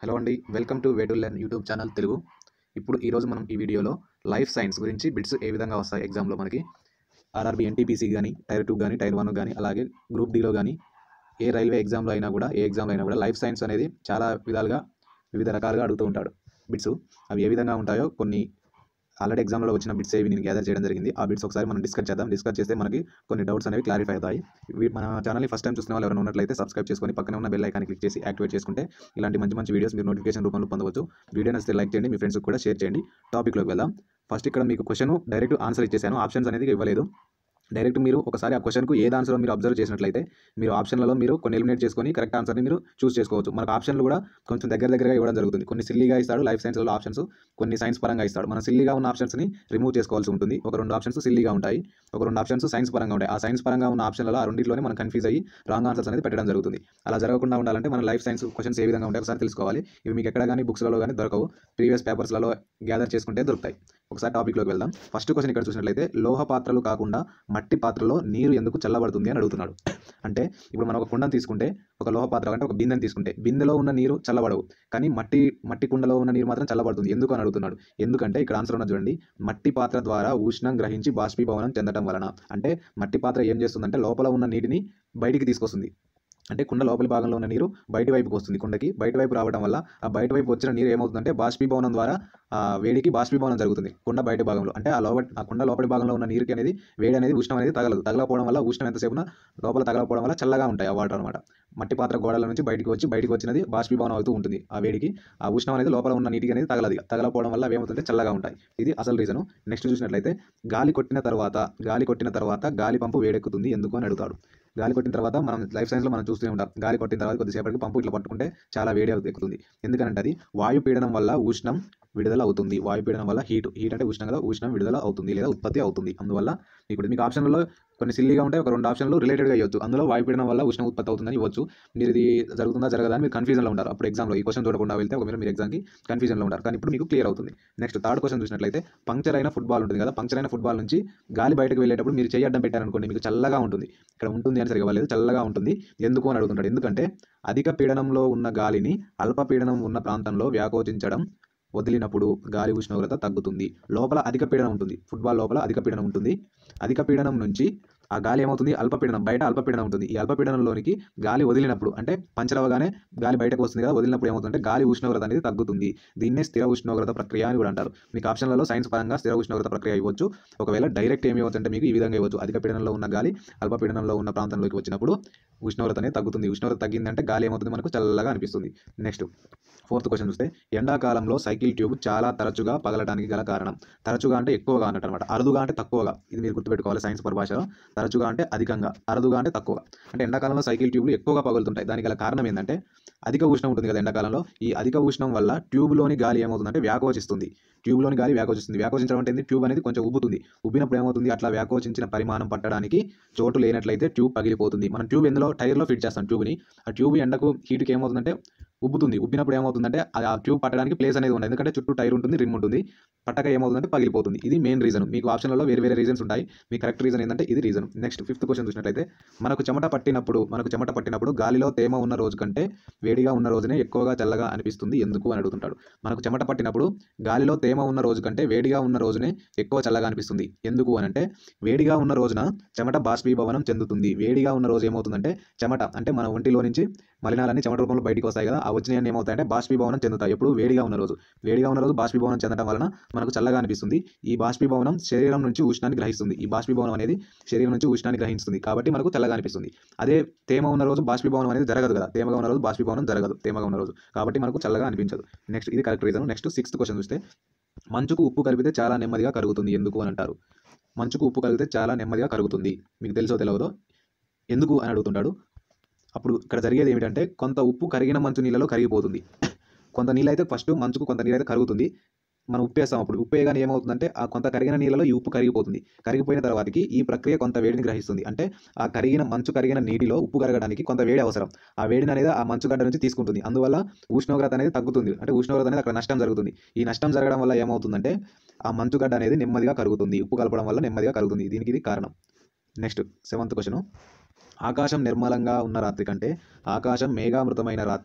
Hello అండి welcome to way to learn YouTube channel Telugu ఇప్పుడు ఈరోజు మనం ఈ వీడియోలో లైఫ్ సైన్స్ గురించి బిట్స్ ఏ విధంగా వస్తాయి ఎగ్జామ్లో మనకి ఆర్ఆర్బి ఎన్టీపీసీ కానీ టైర్ టూ కానీ టైర్ వన్ కానీ అలాగే గ్రూప్ డీలో కానీ ఏ రైల్వే ఎగ్జామ్లో అయినా కూడా ఏ ఎగ్జామ్లో అయినా కూడా లైఫ్ సైన్స్ అనేది చాలా విధాలుగా వివిధ రకాలుగా అడుగుతూ ఉంటాడు బిట్స్ అవి ఏ విధంగా ఉంటాయో కొన్ని ఆల్రెడీ ఎగ్జామ్లో వచ్చిన బిట్స్ ఏవి నేను గ్యాదర్ చేయడం జరిగింది ఆ బిట్స్ ఒకసారి మనం డిస్కస్ చేద్దాం డిస్కస్ చేస్తే మనకి కొన్ని డౌట్స్ అనేవి క్లారిఫై అవుతాయి వీ- మన ఛానల్ని ఫస్ట్ టైం చూసిన వాళ్ళు ఎవరైనా ఉన్నట్లయితే సబ్స్క్రైబ్ చేసుకొని పక్కన ఉన్న బెల్ ఐకాన్ క్లిక్ చేసి యాక్టివేట్ చేసుకుంటే ఇలాంటి మంచి మంచి వీడియోస్ మీరు నోటిఫికేషన్ రూపంలో పొందవచ్చు వీడియో నచ్చితే లైక్ చేయండి మీ ఫ్రెండ్స్కి కూడా షేర్ చేయండి టాపిక్లోకి వెళ్దాం ఫస్ట్ ఇక్కడ మీకు క్వశ్చన్ డైరెక్ట్ ఆన్సర్ ఇచ్చేసాను ఆప్షన్స్ అనేది ఇవ్వలేదు డైరెక్ట్ మీరు ఒకసారి ఆ క్వశ్చన్కు ఏది ఆన్సర్ మీరు అబ్జర్వ్ చేసినట్లయితే మీరు ఆప్షన్లలో మీరు కొన్ని ఎలిమినేట్ చేసుకొని కరెక్ట్ ఆన్సర్ని మీరు చూస్ చేసుకోవచ్చు మనకు ఆప్షన్లు కూడా కొంచెం దగ్గర దగ్గరగా ఇవ్వడం జరుగుతుంది కొన్ని సిల్లీగా ఇస్తాడు లైఫ్ సైన్స్లలో ఆప్షన్స్ కొన్ని సైన్స్ పరంగా ఇస్తాడు మన సిల్లీగా ఉన్న ఆప్షన్స్ని రిమూవ్ చేసుకోవాల్సి ఉంటుంది ఒక రెండు ఆప్షన్స్ సిల్లీగా ఉంటాయి ఒక రెండు ఆప్షన్స్ సైన్స్ పరంగా ఉంటాయి ఆ సైన్స్ పరంగా ఉన్న ఆప్షన్లలో ఆ రెండింటిలోనే మనం కన్ఫ్యూజ్ అయ్యి రాంగ్ ఆన్సర్స్ అనేది పెట్టడం జరుగుతుంది అలా జరగకుండా ఉండాలంటే మన లైఫ్ సైన్స్ క్వశ్చన్స్ ఏ విధంగా ఉంటాయో ఒకసారి తెలుసుకోవాలి ఇవి మీకు ఎక్కడ కానీ బుక్స్లలో కానీ దొరకవు ప్రీవియస్ పేపర్స్లలో గ్యాదర్ చేసుకుంటే దొరుకుతాయి ఒకసారి టాపిక్లోకి వెళ్దాం ఫస్ట్ క్వశ్చన్ ఇక్కడ చూసినట్లయితే లోహ పాత్రలు కాకుండా మట్టి పాత్రలో నీరు ఎందుకు చల్లబడుతుంది అని అడుగుతున్నాడు అంటే ఇప్పుడు మనం ఒక కుండను తీసుకుంటే ఒక లోహ పాత్ర అంటే ఒక బిందెని తీసుకుంటే బిందెలో ఉన్న నీరు చల్లబడవు కానీ మట్టి మట్టి కుండలో ఉన్న నీరు మాత్రం చల్లబడుతుంది ఎందుకు అని అడుగుతున్నాడు ఎందుకంటే ఇక్కడ ఆన్సర్ ఉన్నది చూడండి మట్టి పాత్ర ద్వారా ఉష్ణం గ్రహించి బాష్పీభవనం చెందడం వలన అంటే మట్టి పాత్ర ఏం చేస్తుందంటే లోపల ఉన్న నీటిని బయటికి తీసుకొస్తుంది అంటే కుండ లోపలి భాగంలో ఉన్న నీరు బయటి వైపుకి వస్తుంది కుండకి బయట వైపు రావడం వల్ల ఆ బయట వైపు వచ్చిన నీరు ఏమవుతుందంటే బాష్పీభవనం ద్వారా ఆ వేడికి బాష్పీభవనం జరుగుతుంది కుండ బయట భాగంలో అంటే ఆ లోపల ఆ కుండ లోపలి భాగంలో ఉన్న నీరుకి అనేది వేడి అనేది ఉష్ణం అనేది తగలదు తగలకపోవడం వల్ల ఉష్ణం ఎంతసేపున లోపల తగలకపోవడం వల్ల చల్లగా ఉంటాయి ఆ వాటర్ అనమాట మట్టి పాత్ర గోడల నుంచి బయటికి వచ్చి బయటికి వచ్చినది బాష్పీభవనం అవుతూ ఉంటుంది ఆ వేడికి ఆ ఉష్ణం అనేది లోపల ఉన్న నీటికి అనేది తగలదు తగలపోవడం వల్ల అవి ఏమవుతుంటే చల్లగా ఉంటాయి ఇది అసలు రీజన్ నెక్స్ట్ చూసినట్లయితే గాలి కొట్టిన తర్వాత గాలి కొట్టిన తర్వాత గాలి పంపు వేడెక్కుతుంది ఎందుకు అని అడుగుతాడు గాలి కొట్టిన తర్వాత మనం లైఫ్ సైన్స్లో మనం చూస్తూనే ఉంటాం గాలి కొట్టిన తర్వాత కొద్దిసేపటికి పంపు ఇట్లా పట్టుకుంటే చాలా వేడి అవుతుంది ఎక్కుతుంది ఎందుకంటే అది వాయు పీడనం వల్ల ఉష్ణం విడుదల అవుతుంది వాయు పీడనం వల్ల హీట్ హీట్ అంటే ఉష్ణం కదా ఉష్ణం విడుదల అవుతుంది లేదా ఉత్పత్తి అవుతుంది అందువల్ల ఇప్పుడు మీకు ఆప్షన్లలో కొన్ని సిల్లీగా ఉంటాయి ఒక రెండు ఆప్షన్లు రిలేటెడ్గా ఇవ్వచ్చు అందులో వాయు పీడనం వల్ల ఉష్ణం ఉత్పత్తి అవుతుందని ఇవ్వచ్చు మీరు ఇది జరుగుతుందా జరగదా అని మీరు కన్ఫ్యూజన్లో ఉంటారు అప్పుడు ఎగ్జామ్లో ఈ క్వశ్చన్ చూడకుండా వెళ్తే ఒకవేళ మీరు ఎగ్జామ్కి కన్ఫ్యూజన్లో ఉంటారు కానీ ఇప్పుడు మీకు క్లియర్ అవుతుంది నెక్స్ట్ థర్డ్ క్వశ్చన్ చూసినట్లయితే పంక్చర్ అయిన ఫుట్బాల్ ఉంటుంది కదా పంక్చర్ అయిన ఫుట్బాల్ నుంచి గాలి బయటకు వెళ్ళేటప్పుడు మీరు చేయి అడ్డం పెట్టారనుకోండి మీకు చల్లగా ఉంటుంది ఇక్కడ ఉంటుంది అని సరిగా లేదు చల్లగా ఉంటుంది ఎందుకు అని అడుగుతుంటాడు ఎందుకంటే అధిక పీడనంలో ఉన్న గాలిని అల్ప పీడనం ఉన్న ప్రాంతంలో వ్యాకోచించడం వదిలినప్పుడు గాలి ఉష్ణోగ్రత తగ్గుతుంది లోపల అధిక పీడనం ఉంటుంది ఫుట్బాల్ లోపల అధిక పీడనం ఉంటుంది అధిక పీడనం నుంచి ఆ గాలి ఏమవుతుంది అల్పపీడనం బయట అల్పపీడనం ఉంటుంది ఈ అల్పపీడనంలోనికి గాలి వదిలినప్పుడు అంటే పంచర్ అవ్వగానే గాలి బయటకు వస్తుంది కదా వదిలినప్పుడు ఏమవుతుందంటే గాలి ఉష్ణోగ్రత అనేది తగ్గుతుంది దీన్నే స్థిర ఉష్ణోగ్రత ప్రక్రియ అని కూడా అంటారు మీకు ఆప్షన్లలో సైన్స్ పరంగా స్థిర ఉష్ణోగ్రత ప్రక్రియ ఇవ్వచ్చు ఒకవేళ డైరెక్ట్ ఏమి ఇవ్వచ్చు అంటే మీకు ఈ విధంగా ఇవ్వచ్చు అధిక పీడనంలో ఉన్న గాలి అల్పపీడనంలో ఉన్న ప్రాంతంలోకి వచ్చినప్పుడు ఉష్ణోగ్రత అనేది తగ్గుతుంది ఉష్ణోగ్రత తగ్గిందంటే గాలి ఏమవుతుంది మనకు చల్లగా అనిపిస్తుంది నెక్స్ట్ ఫోర్త్ క్వశ్చన్ చూస్తే ఎండాకాలంలో సైకిల్ ట్యూబ్ చాలా తరచుగా పగలడానికి గల కారణం తరచుగా అంటే ఎక్కువగా అన్నట్టు అనమాట అరుదుగా అంటే తక్కువగా ఇది మీరు గుర్తుపెట్టుకోవాలి సైన్స్ పరిభాషలో తరచుగా అంటే అధికంగా అరుదుగా అంటే తక్కువగా అంటే ఎండాకాలంలో సైకిల్ ట్యూబ్లు ఎక్కువగా పగులుతుంటాయి దానికి గల కారణం ఏంటంటే అధిక ఉష్ణం ఉంటుంది కదా ఎండాకాలంలో ఈ అధిక ఉష్ణం వల్ల ట్యూబ్లోని గాలి ఏమవుతుందంటే వ్యాకోచిస్తుంది ట్యూబ్లోని గాలి వ్యాకోచిస్తుంది వ్యాకోచించడం అంటే ఏంది? ట్యూబ్ అనేది కొంచెం ఉబ్బుతుంది ఉబ్బినప్పుడు ఏమవుతుంది అట్లా వ్యాకోచించిన పరిమాణం పట్టడానికి చోటు లేనట్లయితే ట్యూబ్ పగిలిపోతుంది మనం ట్యూబ్ ఎందులో టైర్లో ఫిట్ చేస్తాం ట్యూబ్ని ఆ ట్యూబ్ ఎండకు హీట్కి ఏమవుతుందంటే ఉబ్బుతుంది ఉబ్బినప్పుడు ఏమవుతుందంటే ఆ ట్యూబ్ పట్టడానికి ప్లేస్ అనేది ఉండదు ఎందుకంటే చుట్టూ టైర్ ఉంటుంది రిమ్ ఉంటుంది పట్టక ఏమవుతుందంటే పగిలిపోతుంది ఇది మెయిన్ రీజన్ మీకు ఆప్షన్లలో వేరే వేరే రీజన్స్ ఉంటాయి మీ కరెక్ట్ రీజన్ ఏంటంటే ఇది రీజన్ నెక్స్ట్ ఫిఫ్త్ క్వశ్చన్ చూసినట్లయితే మనకు చెమట పట్టినప్పుడు మనకు చెమట పట్టినప్పుడు గాలిలో తేమ ఉన్న రోజు కంటే వేడిగా ఉన్న రోజునే ఎక్కువగా చల్లగా అనిపిస్తుంది ఎందుకు అని అడుగుతుంటాడు మనకు చెమట పట్టినప్పుడు గాలిలో తేమ ఉన్న రోజు కంటే వేడిగా ఉన్న రోజునే ఎక్కువ చల్లగా అనిపిస్తుంది ఎందుకు అని అంటే వేడిగా ఉన్న రోజున చెమట బాష్పీభవనం చెందుతుంది వేడిగా ఉన్న రోజు ఏమవుతుందంటే చెమట అంటే మన ఒంటిలో నుంచి మలినాలన్నీ చెమట రూపంలో బయటికి వస్తాయి కదా ఆ వచ్చినవి ఏమవుతాయంటే బాష్పీభవనం చెందుతాయి ఎప్పుడు వేడిగా ఉన్న రోజు వేడిగా ఉన్న రోజు బాష్పీభవనం చెందడం వలన మనకు చల్లగా అనిపిస్తుంది ఈ బాష్పీభవనం శరీరం నుంచి ఉష్ణాన్ని గ్రహిస్తుంది ఈ బాష్పీభవనం అనేది శరీరం నుంచి ఉష్ణాన్ని గ్రహిస్తుంది కాబట్టి మనకు చల్లగా అనిపిస్తుంది అదే తేమ ఉన్న రోజు బాష్పీభవనం అనేది జరగదు కదా తేమగా ఉన్న రోజు బాష్పీభవనం జరగదు తేమగా ఉన్న రోజు కాబట్టి మనకు చల్లగా అనిపించదు నెక్స్ట్ ఇది correct reason next sixth question చూస్తే మంచుకు ఉప్పు కలిపితే చాలా నెమ్మదిగా కరుగుతుంది ఎందుకు అని అంటారు మంచుకు ఉప్పు కలిపితే చాలా నెమ్మదిగా కరుగుతుంది మీకు తెలుసో తెలియదో ఎందుకు అని అడుగుతుంటాడు అప్పుడు ఇక్కడ జరిగేది ఏమిటంటే కొంత ఉప్పు కరిగిన మంచు నీళ్ళలో కరిగిపోతుంది కొంత నీళ్ళు అయితే ఫస్ట్ మంచుకు కొంత నీళ్ళు అయితే కరుగుతుంది మనం ఉప్పు వేస్తాం అప్పుడు ఉప్పు వేయగానే ఏమవుతుందంటే ఆ కొంత కరిగిన నీళ్ళలో ఈ ఉప్పు కరిగిపోతుంది కరిగిపోయిన తర్వాతకి ఈ ప్రక్రియ కొంత వేడిని గ్రహిస్తుంది అంటే ఆ కరిగిన మంచు కరిగిన నీటిలో ఉప్పు కరగడానికి కొంత వేడి అవసరం ఆ వేడిని అనేది ఆ మంచు గడ్డ నుంచి తీసుకుంటుంది అందువల్ల ఉష్ణోగ్రత అనేది తగ్గుతుంది అంటే ఉష్ణోగ్రత అనేది అక్కడ నష్టం జరుగుతుంది ఈ నష్టం జరగడం వల్ల ఏమవుతుందంటే ఆ మంచు గడ్డ అనేది నెమ్మదిగా కరుగుతుంది ఉప్పు కలపడం వల్ల నెమ్మదిగా కరుగుతుంది దీనికి ఇది కారణం నెక్స్ట్ సెవెంత్ క్వశ్చన్ ఆకాశం నిర్మలంగా ఉన్న రాత్రి కంటే ఆకాశం మేఘామృతమైన రాత్రి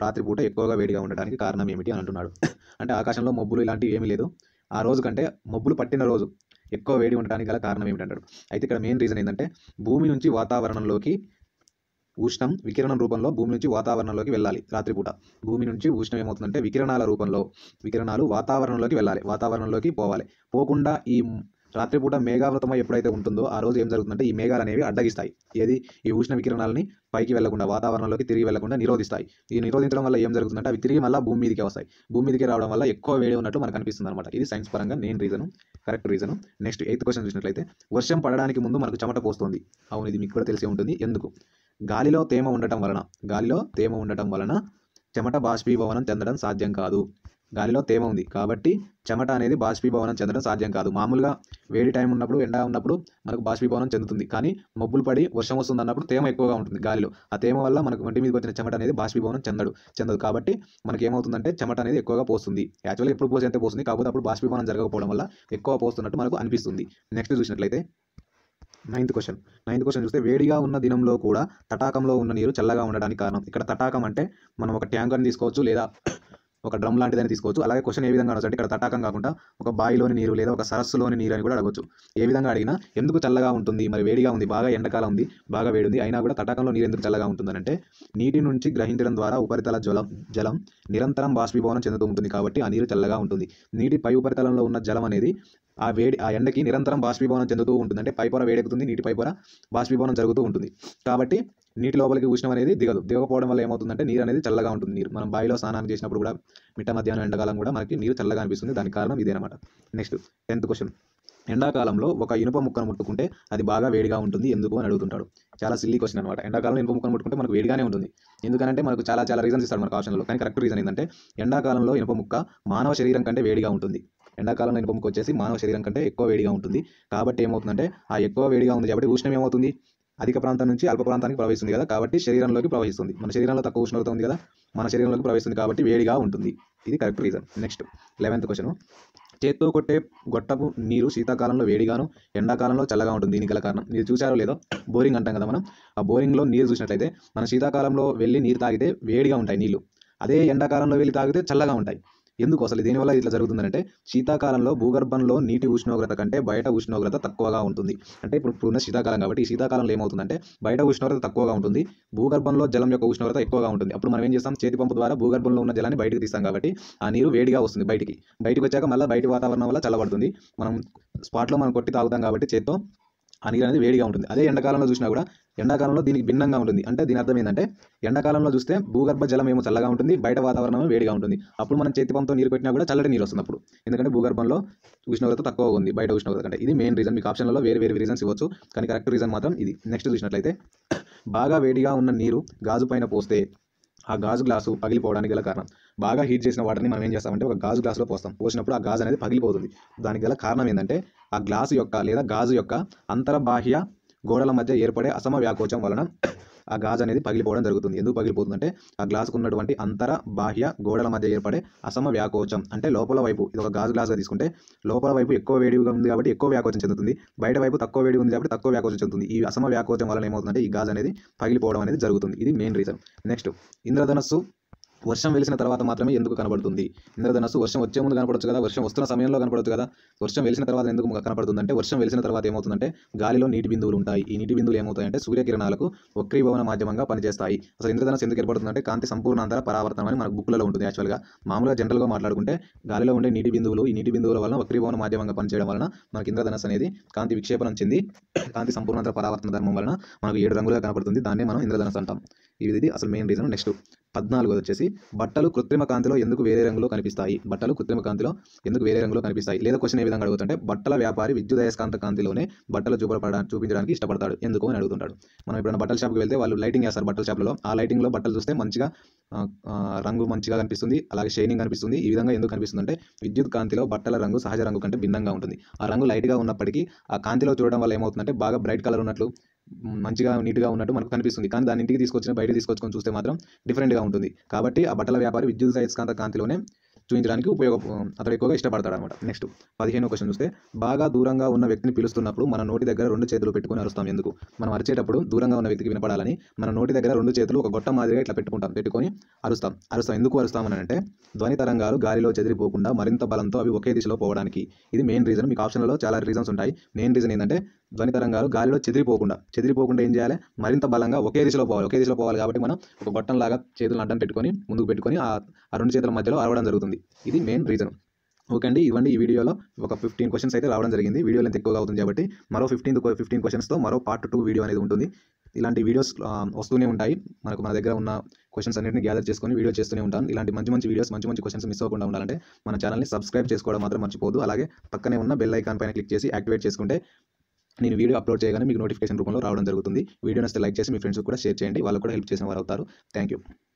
రాత్రిపూట ఎక్కువగా వేడిగా ఉండడానికి కారణం ఏమిటి అని అంటున్నాడు అంటే ఆకాశంలో మబ్బులు ఇలాంటివి ఏమీ లేదు ఆ రోజు కంటే మబ్బులు పట్టిన రోజు ఎక్కువ వేడి ఉండడానికి గల కారణం ఏమిటంటాడు అయితే ఇక్కడ మెయిన్ రీజన్ ఏంటంటే భూమి నుంచి వాతావరణంలోకి ఉష్ణం వికిరణం రూపంలో భూమి నుంచి వాతావరణంలోకి వెళ్ళాలి రాత్రిపూట భూమి నుంచి ఉష్ణం ఏమవుతుందంటే వికిరణాల రూపంలో వికిరణాలు వాతావరణంలోకి వెళ్ళాలి వాతావరణంలోకి పోవాలి పోకుండా ఈ రాత్రిపూట మేఘావృతమై ఎప్పుడైతే ఉంటుందో ఆ రోజు ఏం జరుగుతుందంటే ఈ మేఘాలు అనేవి అడ్డగిస్తాయి ఏది ఈ ఉష్ణ వికిరణాలని పైకి వెళ్లకుండా వాతావరణంలోకి తిరిగి వెళ్లకుండా నిరోధిస్తాయి ఈ నిరోధించడం వల్ల ఏం జరుగుతుందంటే అవి తిరిగి మళ్ళీ భూమి మీదకి వస్తాయి భూమి మీదకి రావడం వల్ల ఎక్కువ వేడి ఉన్నట్టు మనకు అనిపిస్తుంది అనమాట ఇది సైన్స్ పరంగా నేను reason correct reason next eighth question చూసినట్లయితే వర్షం పడడానికి ముందు మనకు చెమట పోస్తుంది అవును ఇది మీకు కూడా తెలిసే ఉంటుంది ఎందుకు గాలిలో తేమ ఉండటం వలన గాలిలో తేమ ఉండటం వలన చెమట బాష్పీభవనం చెందడం సాధ్యం కాదు గాలిలో తేమ ఉంది కాబట్టి చెమట అనేది బాష్పీభవనం చెందడం సాధ్యం కాదు మామూలుగా వేడి టైం ఉన్నప్పుడు ఎండ ఉన్నప్పుడు మనకు బాష్పీభవనం చెందుతుంది కానీ మబ్బులు పడి వర్షం వస్తుంది అన్నప్పుడు తేమ ఎక్కువగా ఉంటుంది గాలిలో ఆ తేమ వల్ల మనకు ఒంటి మీదకి వచ్చిన చెమట అనేది బాష్పీభవనం చెందడు చెందదు కాబట్టి మనకి ఏమవుతుందంటే చెమట అనేది ఎక్కువగా పోస్తుంది యాక్చువల్గా ఎప్పుడు పోసి అంతే పోస్తుంది కాకపోతే అప్పుడు బాష్పీభవనం జరగకపోవడం వల్ల ఎక్కువ పోస్తున్నట్టు మనకు అనిపిస్తుంది నెక్స్ట్ చూసినట్లయితే నైన్త్ క్వశ్చన్ నైన్త్ క్వశ్చన్ చూస్తే వేడిగా ఉన్న దినంలో కూడా తటాకంలో ఉన్న నీరు చల్లగా ఉండడానికి కారణం ఇక్కడ తటాకం అంటే మనం ఒక ట్యాంకర్ని తీసుకోవచ్చు లేదా ఒక డ్రమ్ లాంటిదని తీసుకోవచ్చు అలాగే క్వశ్చన్ ఏ విధంగా అడగచ్చు అంటే ఇక్కడ తటాకం కాకుండా ఒక బావిలోని నీరు లేదా ఒక సరస్సులోని నీరు అని కూడా అడగచ్చు ఏ విధంగా అడిగినా ఎందుకు చల్లగా ఉంటుంది మరి వేడిగా ఉంది బాగా ఎండాకాలం ఉంది బాగా వేడి ఉంది అయినా కూడా తటాకంలో నీరు ఎందుకు చల్లగా ఉంటుందంటే నీటి నుంచి గ్రహించడం ద్వారా ఉపరితల జలం జలం నిరంతరం బాష్పీభవనం చెందుతూ ఉంటుంది కాబట్టి ఆ నీరు చల్లగా ఉంటుంది నీటి పై ఉపరితలంలో ఉన్న జలం అనేది ఆ వేడి ఆ ఎండకి నిరంతరం బాష్పీభవనం చెందుతూ ఉంటుంది అంటే పైపొర వేడెక్కుతుంది నీటి పైపొర బాష్పీభవనం జరుగుతూ ఉంటుంది కాబట్టి నీటి లోపలికి ఉష్ణం అనేది దిగదు దిగకపోవడం వల్ల ఏమవుతుందంటే నీరు అనేది చల్లగా ఉంటుంది నీరు మనం బావిలో స్నానం చేసినప్పుడు కూడా మిట్ట మధ్యాహ్నం ఎండాకాలం కూడా మనకి నీరు చల్లగా అనిపిస్తుంది దానికి కారణం ఇదేనమాట నెక్స్ట్ టెన్త్ క్వశ్చన్ ఎండాకాలంలో ఒక ఇనుప ముక్కను ముట్టుకుంటే అది బాగా వేడిగా ఉంటుంది ఎందుకు అని అడుగుతుంటాడు చాలా సిల్లీ క్వశ్చన్ అనమాట ఎండాకాలంలో ఇనుప ముక్కను ముట్టుకుంటే మనకు వేడిగానే ఉంటుంది ఎందుకంటే మనకు చాలా చాలా రీజన్స్ ఇస్తాడు మనకు ఆప్షన్లో కానీ కరెక్ట్ రీజన్ ఏంటంటే ఎండాకాలంలో ఇనుప ముక్క మానవ శరీరం కంటే వేడిగా ఉంటుంది ఎండాకాలంలో ఇనుప ముక్క వచ్చేసి మానవ శరీరం కంటే ఎక్కువ వేడిగా ఉంటుంది కాబట్టి ఏమవుతుందంటే ఆ ఎక్కువ వేడిగా ఉంది కాబట్టి ఉష్ణం ఏమవుతుంది అధిక ప్రాంతం నుంచి అల్ప ప్రాంతానికి ప్రవహిస్తుంది కదా కాబట్టి శరీరంలోకి ప్రవహిస్తుంది మన శరీరంలో తక్కువ ఉష్ణోగ్రత ఉంది కదా మన శరీరంలోకి ప్రవహిస్తుంది కాబట్టి వేడిగా ఉంటుంది ఇది correct reason next eleventh question చేత్తో కొట్టే గొట్టపు నీరు శీతాకాలంలో వేడిగాను ఎండాకాలంలో చల్లగా ఉంటుంది దీనికి గల కారణం మీరు చూసారో లేదో బోరింగ్ అంటాం కదా మనం ఆ బోరింగ్లో నీరు చూసినట్లయితే మన శీతాకాలంలో వెళ్ళి నీరు తాగితే వేడిగా ఉంటాయి నీళ్లు అదే ఎండాకాలంలో వెళ్ళి తాగితే చల్లగా ఉంటాయి ఎందుకు అసలు దీనివల్ల ఇట్లా జరుగుతుందంటే శీతాకాలంలో భూగర్భంలో నీటి ఉష్ణోగ్రత కంటే బయట ఉష్ణోగ్రత తక్కువగా ఉంటుంది అంటే ఇప్పుడు ఇప్పుడున్న శీతాకాలం కాబట్టి ఈ శీతాకాలంలో ఏమవుతుందంటే బయట ఉష్ణోగ్రత తక్కువగా ఉంటుంది భూగర్భంలో జలం యొక్క ఉష్ణోగ్రత ఎక్కువగా ఉంటుంది అప్పుడు మనం ఏం చేస్తాం చేతి పంపు ద్వారా భూగర్భంలో ఉన్న జలాన్ని బయటకు తీస్తాం కాబట్టి ఆ నీరు వేడిగా వస్తుంది బయటికి బయటకు వచ్చాక మళ్ళీ బయట వాతావరణం వల్ల చల్లబడుతుంది మనం స్పాట్లో మనం కొట్టి తాగుతాం కాబట్టి చేత్తో ఆ నీరు అనేది వేడిగా ఉంటుంది అదే ఎండాకాలంలో చూసినా కూడా ఎండాకాలంలో దీనికి భిన్నంగా ఉంటుంది అంటే దీని అర్థం ఏంటంటే ఎండాకాలంలో చూస్తే భూగర్భ జలం ఏమో చల్లగా ఉంటుంది బయట వాతావరణం వేడిగా ఉంటుంది అప్పుడు మనం చేతి పంపుతో నీరు పెట్టినా కూడా చల్లటి నీరు వస్తుంది అప్పుడు ఎందుకంటే భూగర్భంలో ఉష్ణోగ్రత తక్కువ ఉంది బయట ఉష్ణోగ్రత కంటే ఇది మెయిన్ రీజన్ మీకు ఆప్షన్లలో వేరే వేరే రీజన్స్ ఇవ్వచ్చు కానీ కరెక్ట్ రీజన్ మాత్రం ఇది నెక్స్ట్ చూసినట్లయితే బాగా వేడిగా ఉన్న నీరు గాజు పైన పోస్తే ఆ గాజు గ్లాసు పగిలిపోవడానికి గల కారణం బాగా హీట్ చేసిన వాటర్ని మనం ఏం చేస్తామంటే ఒక గాజు గ్లాసులో పోస్తాం పోసినప్పుడు ఆ గాజు అనేది పగిలిపోతుంది దానికి గల కారణం ఏంటంటే ఆ గ్లాసు యొక్క లేదా గాజు యొక్క అంతర్బాహ్య గోడల మధ్య ఏర్పడే అసమ వ్యాకోచం వలన ఆ గాజు అనేది పగిలిపోవడం జరుగుతుంది ఎందుకు పగిలిపోతుందంటే ఆ గ్లాసుకు ఉన్నటువంటి అంతర బాహ్య గోడల మధ్య ఏర్పడే అసమ వ్యాకోచం అంటే లోపల వైపు ఇది ఒక గాజు గ్లాసుగా తీసుకుంటే లోపల వైపు ఎక్కువ వేడిగా ఉంది కాబట్టి ఎక్కువ వ్యాకోచం చెందుతుంది బయట వైపు తక్కువ వేడి ఉంది కాబట్టి తక్కువ వ్యాకోచం చెందుతుంది ఈ అసమ వ్యాకోచం వలన ఏమవుతుందంటే ఈ గాజు అనేది పగిలిపోవడం అనేది జరుగుతుంది ఇది మెయిన్ రీజన్ నెక్స్ట్ ఇంద్రధనస్సు వర్షం వెలిసిన తర్వాత మాత్రమే ఎందుకు కనబడుతుంది ఇంద్రధనస్సు వర్షం వచ్చే ముందు కనపడవచ్చు కదా వర్షం వస్తున్న సమయంలో కనపడవచ్చు కదా వర్షం వెలిసిన తర్వాత ఎందుకు కనపడుతుందంటే వర్షం వెలిసిన తర్వాత ఏమవుతుందంటే గాలిలో నీటి బిందువులు ఉంటాయి ఈ నీటి బిందువులు ఏమవుతాయంటే సూర్యకిరణాలకు వక్రీభవన మాధ్యమంగా పనిచేస్తాయి అసలు ఇంద్రధనస్సు ఎందుకు ఏర్పడుతుందంటే కాంతి సంపూర్ణాంతర పరావర్తనం అని మనకు బుక్లలో ఉంటుంది యాక్చువల్గా మామూలుగా జనరల్గా మాట్లాడుకుంటే గాలిలో ఉండే నీటి బిందువులు ఈ నీటి బిందువుల వలన వక్రీభవన మాధ్యమంగా పనిచేయడం వలన మనకి ఇంద్రధనస్సు అనేది కాంతి విక్షేపణం చెంది కాంతి సంపూర్ణాంతర పరావర్తన ధర్మం వలన మనకు ఏడు రంగులుగా కనపడుతుంది దాన్నే మనం ఇంద్రధనస్సు అంటాం ఇది ఇది అసలు మెయిన్ రీజన్ నెక్స్ట్ పద్నాలుగోది వచ్చేసి బట్టలు కృత్రిమ కాంతిలో ఎందుకు వేరే రంగులో కనిపిస్తాయి బట్టలు కృత్రిమ కాంతిలో ఎందుకు వేరే రంగులో కనిపిస్తాయి లేదా క్వశ్చన్ ఏ విధంగా అడుగుతుంటే బట్టల వ్యాపారి విద్యుదయస్కాంత కాంతిలోనే బట్టలు చూపడడానికి చూపించడానికి ఇష్టపడతాడు ఎందుకు అని అడుగుతుంటాడు మనం ఎప్పుడైనా బట్టల షాప్కి వెళ్తే వాళ్ళు లైటింగ్ వేస్తారు బట్టల షాప్లో ఆ లైటింగ్లో బట్టలు చూస్తే మంచిగా ఆ, ఆ, రంగు మంచిగా కనిపిస్తుంది అలాగే షైనింగ్ కనిపిస్తుంది ఈ విధంగా ఎందుకు కనిపిస్తుంది అంటే విద్యుత్ కాంతిలో బట్టల రంగు సహజ రంగు కంటే భిన్నంగా ఉంటుంది ఆ రంగు లైట్గా ఉన్నప్పటికీ ఆ కాంతిలో చూడడం వల్ల ఏమవుతుందంటే బాగా బ్రైట్ కలర్ ఉన్నట్లు మ్, మంచిగా నీట్గా ఉన్నట్టు మనకు కనిపిస్తుంది కానీ దాన్ని ఇంటికి తీసుకొచ్చిన బయట తీసుకొచ్చుకొని చూస్తే మాత్రం డిఫరెంట్గా ఉంటుంది కాబట్టి ఆ బట్టల వ్యాపారి విద్యుత్ అయస్కాంత కాంతిలోనే చూపించడానికి ఉపయోగ అతడు ఎక్కువగా ఇష్టపడతాడు అనమాట నెక్స్ట్ పదిహేను క్వశ్చన్ చూస్తే బాగా దూరంగా ఉన్న వ్యక్తిని పిలుస్తున్నప్పుడు మన నోటి దగ్గర రెండు చేతులు పెట్టుకొని అరుస్తాం ఎందుకు మనం అరిచేటప్పుడు దూరంగా ఉన్న వ్యక్తికి వినపడాలని మన నోటి దగ్గర రెండు చేతులు ఒక గొట్టం మాదిరిగా ఇట్లా పెట్టుకుంటాం పెట్టుకొని అరుస్తాం అరుస్తాం ఎందుకు అరుస్తామని అంటే ధ్వని తరంగాలు గాలిలో చెదిరిపోకుండా మరింత బలంతో అవి ఒకే దిశలో పోవడానికి ఇది మెయిన్ రీజన్ మీకు ఆప్షన్లో చాలా రీజన్స్ ఉంటాయి మెయిన్ రీజన్ ఏంటంటే ధ్వని తరంగాలు గాలిలో చెదిరిపోకుండా చెదిరిపోకుండా ఏం చేయాలి మరింత బలంగా ఒకే దిశలో పోవాలి ఒకే దిశలో పోవాలి కాబట్టి మనం ఒక గొట్టం లాగా చేతులను అడ్డం పెట్టుకొని ముందుకు పెట్టుకొని ఆ ఆ రెండు చేతుల మధ్యలో అరవడం జరుగుతుంది ఇది మెయిన్ రీజన్ ఓకే అండి ఇవ్వండి ఈ వీడియోలో ఒక ఫిఫ్టీన్ క్వశ్చన్స్ అయితే రావడం జరిగింది వీడియో లెంత్ ఎక్కువగా అవుతుంది కాబట్టి మరో ఫిఫ్టీన్ ఫిఫ్టీన్ క్వశ్చన్స్తో మరో పార్ట్ టూ వీడియో అనేది ఉంటుంది ఇలాంటి వీడియోస్ ఆ, వస్తూనే ఉంటాయి మనకు మన దగ్గర ఉన్న క్వశ్చన్స్ అన్నింటిని గ్యాదర్ చేసుకొని వీడియో చేస్తూనే ఉంటాను ఇలాంటి మంచి మంచి వీడియోస్ మంచి మంచి క్వశ్చన్స్ మిస్ అవ్వకుండా ఉండాలంటే మన ఛానల్ని సబ్స్క్రైబ్ చేసుకోవడం మాత్రం మర్చిపోదు అలాగే పక్కనే ఉన్న బెల్ ఐకాన్ పైన క్లిక్ చేసి యాక్టివేట్ చేసుకుంటే నేను వీడియో అప్లోడ్ చేయగానే మీకు నోటిఫికేషన్ రూపంలో రావడం జరుగుతుంది వీడియో నచ్చితే లైక్ చేసి మీ ఫ్రెండ్స్ కూడా షేర్ చేయండి వాళ్ళు కూడా హెల్ప్ చేసిన వారు అవుతారు థ్యాంక్ యూ